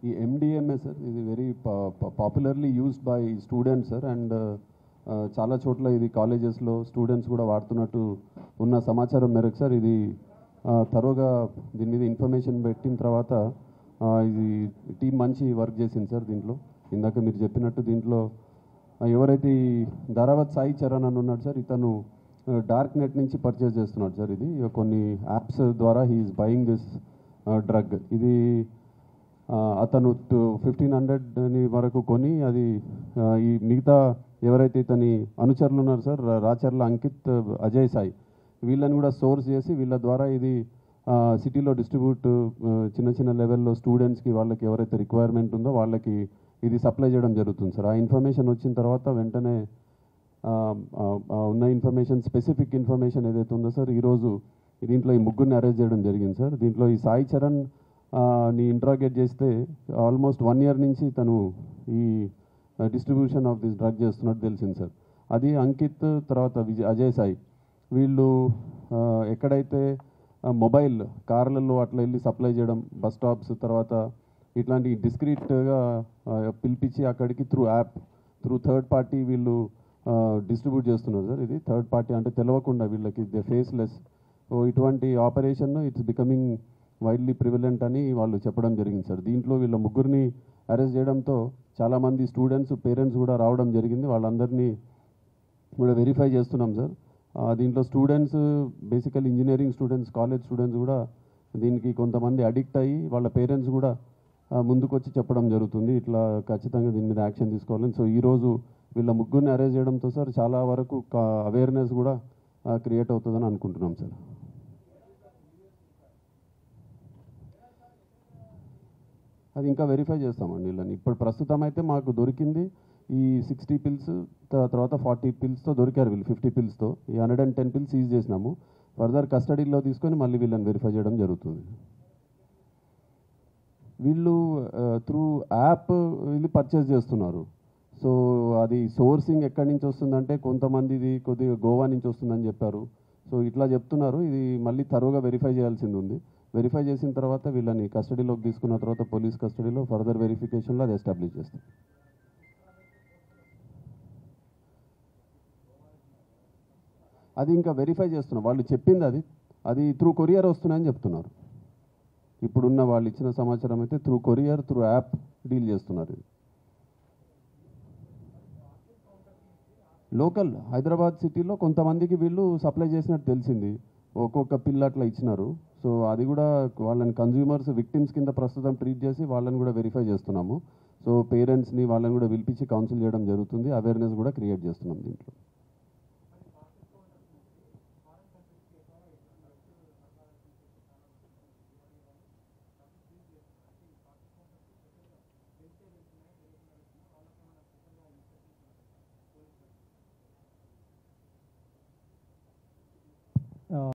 ఈ MDMA sir ఇది very popularly used by students sir and చాలా చోట్ల ఇది కాలేజెస్లో స్టూడెంట్స్ కూడా వాడుతున్నట్టు ఉన్న సమాచారం మేరకు సార్ ఇది తరోగా దీని మీద ఇన్ఫర్మేషన్ పెట్టిన తర్వాత ఆ, ఇది టీం మంచి వర్క్ చేసింది సార్ దీంట్లో ఇందాక మీరు చెప్పినట్టు దీంట్లో ఆ, ఎవరైతే ఈ ధారావత్ సాయి చరణ్ అని ఉన్నాడు సార్ ఇతను డార్క్ నెట్ నుంచి పర్చేస్ చేస్తున్నాడు సార్ ఇది కొన్ని యాప్స్ ద్వారా హీఈస్ బయింగ్ దిస్ డ్రగ్ ఇది ఆ, అతను ఫిఫ్టీన్ హండ్రెడ్ని వరకు కొని అది ఆ, ఈ మిగతా ఎవరైతే ఇతని అనుచరులు ఉన్నారు సార్ రా- రాచర్ల అంకిత్ అజయ్ సాయి వీళ్ళని కూడా సోర్స్ చేసి వీళ్ళ ద్వారా ఇది ఆ, సిటీలో డిస్ట్రిబ్యూట్ ఆ, చిన్న చిన్న లెవెల్లో స్టూడెంట్స్కి వాళ్ళకి ఎవరైతే రిక్వైర్మెంట్ ఉందో వాళ్ళకి ఇది సప్లై చేయడం జరుగుతుంది సార్ ఆ ఇన్ఫర్మేషన్ వచ్చిన తర్వాత వెంటనే ఆ, ఆ, ఆ ఉన్న ఇన్ఫర్మేషన్ స్పెసిఫిక్ ఇన్ఫర్మేషన్ ఏదైతే ఉందో సార్ ఈరోజు దీంట్లో ఈ ముగ్గురిని అరెస్ట్ చేయడం జరిగింది సార్ దీంట్లో ఈ సాయి చరణ్ ఆ, ని ఇంట్రాగేట్ చేస్తే ఆల్మోస్ట్ వన్ ఇయర్ నుంచి తను ఈ డిస్ట్రిబ్యూషన్ ఆఫ్ దిస్ డ్రగ్ చేస్తున్నట్టు తెలిసింది సార్ అది అంకిత్ తర్వాత విజయ్ అజయ్ సాయి వీళ్ళు ఆ, ఎక్కడైతే ఆ, మొబైల్ కార్లలో అట్లా వెళ్ళి సప్లై చేయడం బస్ స్టాప్స్ తర్వాత ఇట్లాంటి డిస్క్రీట్గా పిలిపించి అక్కడికి through app through third party వీళ్ళు డిస్ట్రిబ్యూట్ చేస్తున్నారు సార్ ఇది థర్డ్ పార్టీ అంటే తెలియకుండా వీళ్ళకి దే ఫేస్లెస్ సో ఇటువంటి operation it's becoming widely prevalent అని వాళ్ళు చెప్పడం జరిగింది సార్ దీంట్లో వీళ్ళ ముగ్గురిని అరెస్ట్ చేయడంతో చాలామంది స్టూడెంట్స్ పేరెంట్స్ కూడా రావడం జరిగింది వాళ్ళందరినీ కూడా వెరిఫై చేస్తున్నాం సార్ ఆ, దీంట్లో స్టూడెంట్స్ బేసికల్ ఇంజనీరింగ్ స్టూడెంట్స్ కాలేజ్ స్టూడెంట్స్ కూడా దీనికి కొంతమంది అడిక్ట్ అయ్యి వాళ్ళ పేరెంట్స్ కూడా ఆ, ముందుకొచ్చి చెప్పడం జరుగుతుంది ఇట్లా ఖచ్చితంగా దీని మీద యాక్షన్ తీసుకోవాలని సో ఈరోజు వీళ్ళ ముగ్గురిని అరెస్ట్ చేయడంతో సార్ చాలా వరకు అవేర్నెస్ కూడా క్రియేట్ అవుతుందని అనుకుంటున్నాం సార్ అది ఇంకా వెరిఫై చేస్తామండి వీళ్ళని ఇప్పుడు ప్రస్తుతం అయితే మాకు దొరికింది ఈ సిక్స్టీ పిల్స్ తర్వాత ఫార్టీ పిల్స్తో దొరికారు వీళ్ళు ఫిఫ్టీ పిల్స్తో ఈ hundred and ten pills seize చేసినాము ఫర్దర్ కస్టడీలో తీసుకొని మళ్ళీ వీళ్ళని వెరిఫై చేయడం జరుగుతుంది వీళ్ళు త్రూ యాప్ వీళ్ళు పర్చేస్ చేస్తున్నారు సో అది సోర్సింగ్ ఎక్కడి నుంచి వస్తుందంటే కొంతమందిది కొద్దిగా గోవా నుంచి వస్తుందని చెప్పారు సో ఇట్లా చెప్తున్నారు ఇది మళ్ళీ తరువుగా వెరిఫై చేయాల్సింది ఉంది వెరిఫై చేసిన తర్వాత వీళ్ళని కస్టడీలోకి తీసుకున్న తర్వాత పోలీస్ కస్టడీలో ఫర్దర్ వెరిఫికేషన్లో అది ఎస్టాబ్లిష్ చేస్తాం అది ఇంకా వెరిఫై చేస్తున్నాం వాళ్ళు చెప్పింది అది అది త్రూ కొరియర్ వస్తున్నాయని చెప్తున్నారు ఇప్పుడున్న వాళ్ళు ఇచ్చిన సమాచారం అయితే through courier through app deal చేస్తున్నారు ఇది లోకల్ హైదరాబాద్ సిటీలో కొంతమందికి వీళ్ళు సప్లై చేసినట్టు తెలిసింది ఒక్కొక్క పిల్ల అట్లా ఇచ్చినారు సో అది కూడా వాళ్ళని కన్జ్యూమర్స్ విక్టిమ్స్ కింద ప్రస్తుతం ట్రీట్ చేసి వాళ్ళని కూడా వెరిఫై చేస్తున్నాము సో పేరెంట్స్ని వాళ్ళని కూడా పిలిపించి కౌన్సిల్ చేయడం జరుగుతుంది అవేర్నెస్ కూడా క్రియేట్ చేస్తున్నాం దీంట్లో